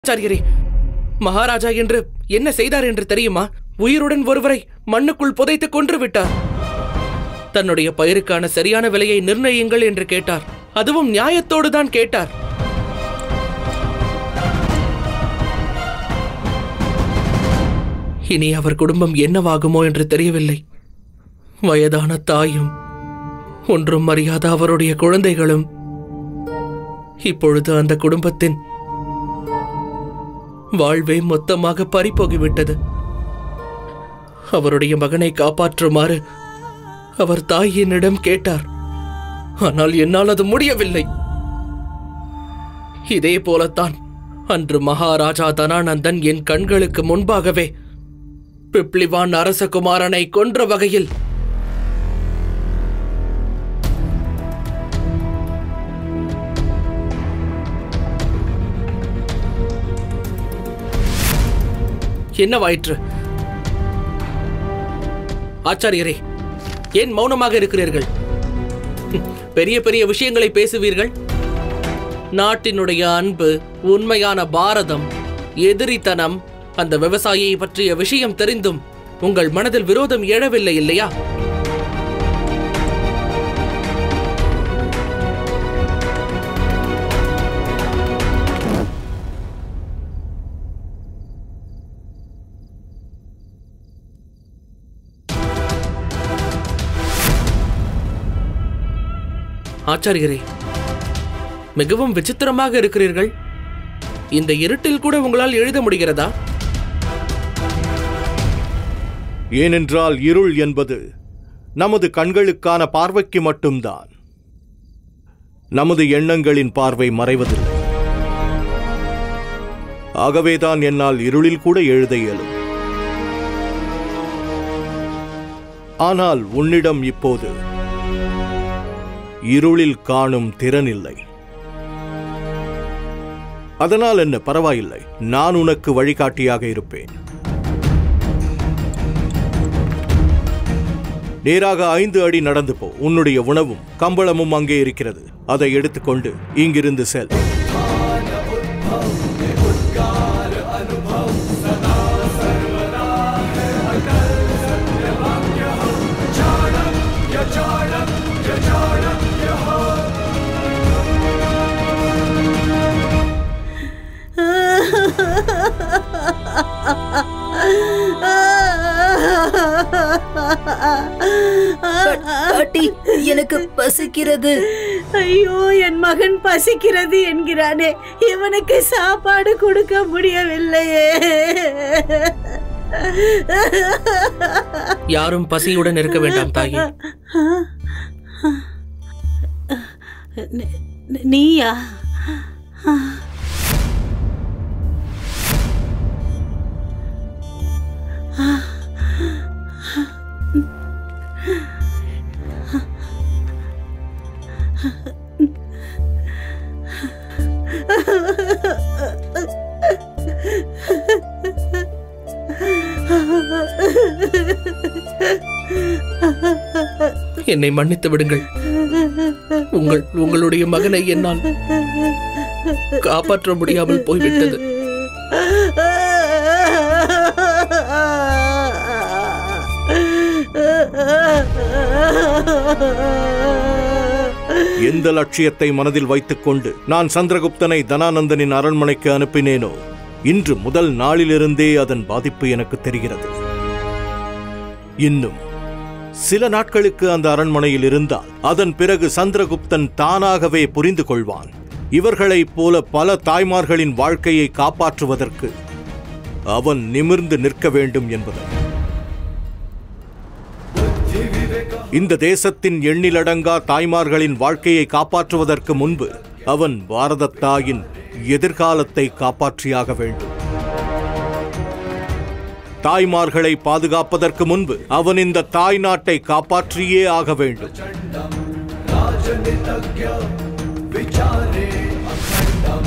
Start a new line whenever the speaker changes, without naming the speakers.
ஆச்சாரியரே மகாராஜா என்று என்ன செய்தார் என்று தெரியுமா உயிருடன் ஒருவரை மண்ணுக்குள் புதைத்து கொன்று விட்டார் தன்னுடைய பயிருக்கான சரியான விலையை நிர்ணயியுங்கள் என்று கேட்டார் அதுவும் நியாயத்தோடு தான் கேட்டார் இனி அவர் குடும்பம் என்னவாகுமோ என்று தெரியவில்லை வயதான தாயும் ஒன்றும் அறியாத அவருடைய குழந்தைகளும் இப்பொழுது அந்த குடும்பத்தின் வாழ்வே மொத்தமாக பறிபோகிவிட்டது அவருடைய மகனை காப்பாற்றுமாறு அவர் தாய் என்னிடம் கேட்டார் ஆனால் என்னால் அது முடியவில்லை இதே போலத்தான் அன்று மகாராஜா தனானந்தன் என் கண்களுக்கு முன்பாகவே பிப்ளிவான் அரசகுமாரனை கொன்ற வகையில் என்னவாயிற்று ஆச்சாரியரே ஏன் மௌனமாக இருக்கிறீர்கள் ஹம், பெரிய பெரிய விஷயங்களை பேசுவீர்கள் நாட்டினுடைய அன்பு உண்மையான பாரதம் எதிரித்தனம் அந்த விவசாயியை பற்றிய விஷயம் தெரிந்தும் உங்கள் மனதில் விரோதம் எழவில்லை இல்லையா ஆச்சாரியரே மிகவும் விசித்திரமாக இருக்கிறீர்கள் இந்த இருட்டில் கூட உங்களால் எழுத முடிகிறதா
ஏனென்றால் இருள் என்பது நமது கண்களுக்கான பார்வைக்கு மட்டும்தான் நமது எண்ணங்களின் பார்வை மறைவதில்லை ஆகவேதான் என்னால் இருளில் கூட எழுத இயலும் ஆனால் உன்னிடம் இப்போது இருளில் காணும் திறன் இல்லை அதனால் என்ன பரவாயில்லை நான் உனக்கு வழிகாட்டியாக இருப்பேன் நேராக ஐந்து அடி நடந்து போ உன்னுடைய உணவும் கம்பளமும் அங்கே இருக்கிறது அதை எடுத்துக்கொண்டு இங்கிருந்து செல்
பாட்டி எனக்கு பசிக்கிறது
ஐயோ என் மகன் பசிக்கிறது என்கிறானே இவனுக்கு சாப்பாடு கொடுக்க முடியவில்லையே
யாரும் பசியுடன் இருக்க வேண்டாம் தாயே
நீ- நீயா
என்னை மன்னித்து விடுங்கள் உங்கள் உங்களுடைய மகனை என்னால் காப்பாற்ற முடியாமல் போய்விட்டது
எந்த லட்சியத்தை மனதில் வைத்துக்கொண்டு நான் சந்திரகுப்தனை தனானந்தனின் அரண்மனைக்கு அனுப்பினேனோ இன்று முதல் நாளிலிருந்தே அதன் பாதிப்பு எனக்கு தெரிகிறது இன்னும் சில நாட்களுக்கு அந்த அரண்மனையில் இருந்தால் அதன் பிறகு சந்திரகுப்தன் தானாகவே புரிந்து கொள்வான் இவர்களைப் போல பல தாய்மார்களின் வாழ்க்கையை காப்பாற்றுவதற்கு அவன் நிமிர்ந்து நிற்க வேண்டும் என்பதை இந்த தேசத்தின் எண்ணிலடங்கா தாய்மார்களின் வாழ்க்கையை காப்பாற்றுவதற்கு முன்பு அவன் பாரதத் தாயின் எதிர்காலத்தை காப்பாற்றியாக வேண்டும் தாய்மார்களை பாதுகாப்பதற்கு முன்பு அவன் இந்த தாய் நாட்டை காப்பாற்றியே ஆக வேண்டும்